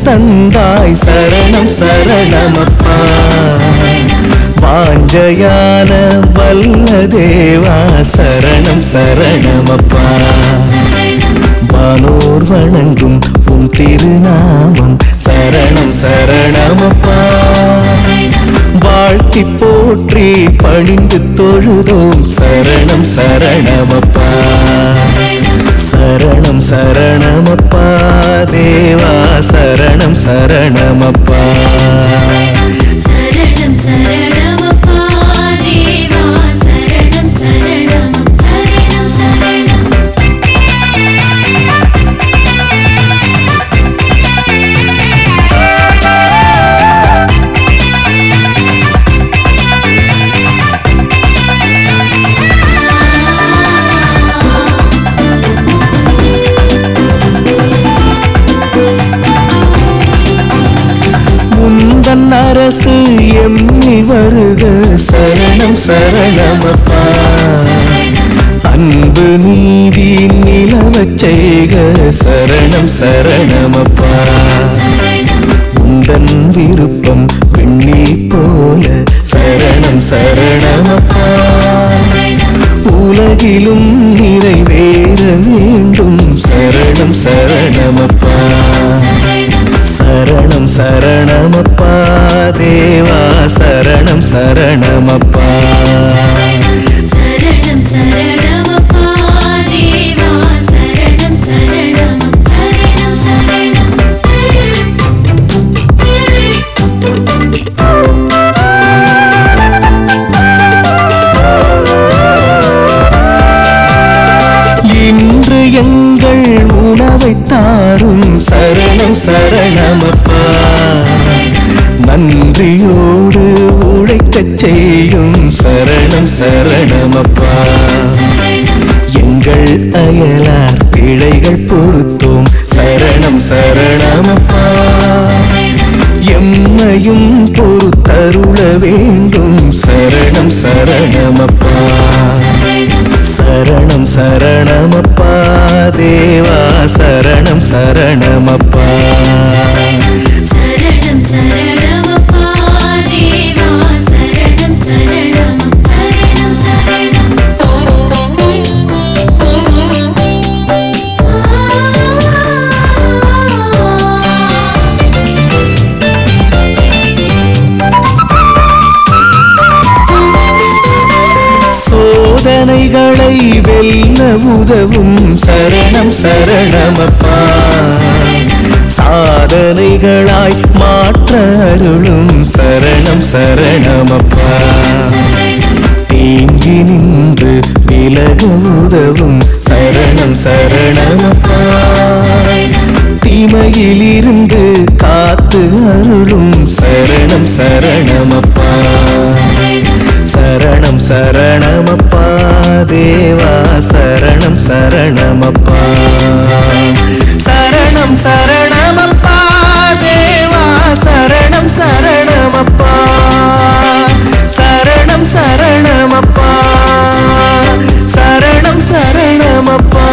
தந்தாய் சரணம் சரணமப்பா வாஞ்சையான வல்ல தேவா சரணம் சரணமப்பா வானோர் வணங்கும் உன் திருநாமம் சரணம் சரணமப்பா வாழ்த்தி போற்றி பணிந்து தொழுதோம் சரணம் சரணமப்பா சரணம் சரணமப்பா தேவா சரணம் சரணமப்பா சரணம் சரணமப்பா தேவா சரணம் சரணம் சரணம் சரணம் முந்தன் அரசு எம்மி வருக சரணம் சரணமப்பா அன்பு நீதி நிலவச் செய்க சரணம் சரணமப்பா உந்தன் விருப்பம் விண்ணி போல சரணம் சரணமப்பா உலகிலும் நிறைவேற வேண்டும் சரணம் சரணமப்பா சரணம் சரணமப்பா தேவா சரணம் சரணமப்பா சரணம் சரணமப்பா தேவா சரணம் சரணம் சரணம் சரணம் இன்று எங்கள் உணவை தாரும் சரணம் சரணமப்பா நன்றியோடு உழைக்கச் செய்யும் சரணம் சரணமப்பா எங்கள் அயலார் பிழைகள் பொறுத்தோம் சரணம் சரணமப்பா எம்மையும் பொறுத்தருள வேண்டும் சரணம் சரணமப்பா சரணம் சரணமப்பா தேவா சரணம் சரணமப்பா சரணம் சரணமப்பா தேவா சரணம் சரணம் சரணம் சரணம் சோதனைகளை வெல்ல உதவும் சரணம் சரணமப்பா சாதனைகளாய் மாற்ற அருளும் சரணம் சரணமப்பா தேங்கி நின்று விலக உதவும் சரணம் சரணமப்பா தீமையிலிருந்து காத்து அருளும் சரணம் சரணமப்பா சரணம் சரணமப்பா தேவா சரணம் சரணமப்பா சரணம் சரணமப்பா தேவா சரணம் சரணமப்பா சரணம் சரணமப்பா சரணம் சரணமப்பா